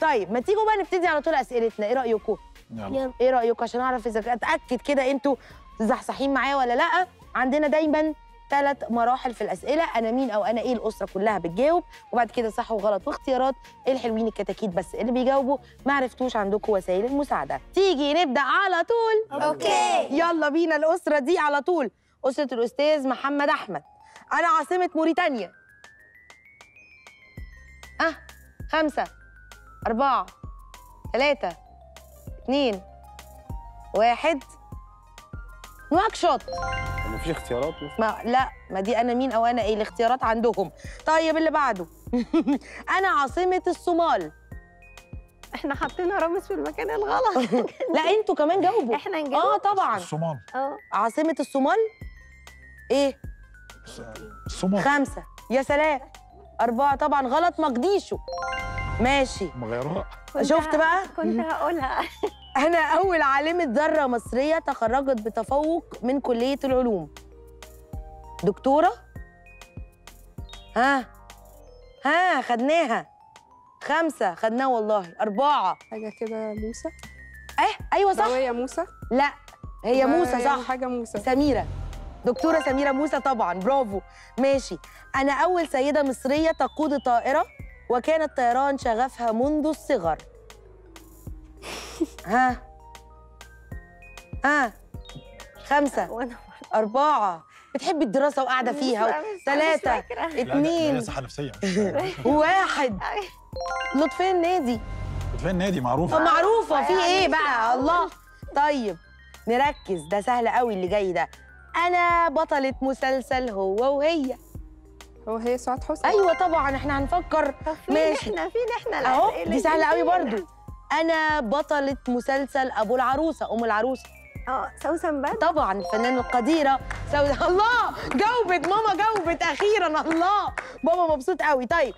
طيب ما تيجوا بقى نبتدي على طول اسئلتنا ايه رايكم يلا ايه رايكم عشان اعرف اذا اتاكد كده انتوا زحزحين معايا ولا لا عندنا دايما ثلاث مراحل في الاسئله انا مين او انا ايه الاسره كلها بتجاوب وبعد كده صح وغلط واختيارات الحلوين الكتاكيت بس اللي بيجاوبوا ما عرفتوش عندكم وسائل المساعده تيجي نبدا على طول اوكي يلا بينا الاسره دي على طول اسره الاستاذ محمد احمد انا عاصمه موريتانيا اه خمسه اربعه ثلاثه اثنين واحد نواكشوط مفيش اختيارات ما لا ما دي انا مين او انا ايه الاختيارات عندهم طيب اللي بعده انا عاصمه الصومال احنا حاطين رامز في المكان الغلط لا انتوا كمان جاوبوا احنا اه نجاوب طبعا الصومال اه عاصمه الصومال ايه الصومال خمسه يا سلام اربعه طبعا غلط مقديشو ماشي مغيروها كنت شفت ه- بقى؟ كنت هقولها انا اول عالمه ذره مصريه تخرجت بتفوق من كليه العلوم دكتوره ها ها خدناها خمسه خدناها والله اربعه حاجة كده موسى اه ايوه صح ضوية موسى لا هي موسى هي صح حاجة موسى سميرة دكتورة سميرة موسى طبعا برافو ماشي أنا أول سيدة مصرية تقود طائرة وكان الطيران شغفها منذ الصغر ها ها خمسة وانا أربعة بتحبي الدراسة وقاعدة مش فيها فاهمة- مش ثلاثة فاكرة. لا، لا، لا، اتنين هي صحه نفسيه مش واحد لطفي النادي فين النادي معروفه معروفة في يعني إيه مش بقى الله طيب نركز ده سهل قوي اللي جاي ده أنا بطلة مسلسل هو وهي هو هي سعاد حسني ايوه طبعا احنا هنفكر طب فين ماشي. احنا فين احنا اهو الأسئلة دي سهله قوي فين؟ برضو انا بطله مسلسل ابو العروسه ام العروسه اه سوسن بدر طبعا الفنانه القديره سو... الله جاوبت ماما جاوبت اخيرا الله بابا مبسوط قوي طيب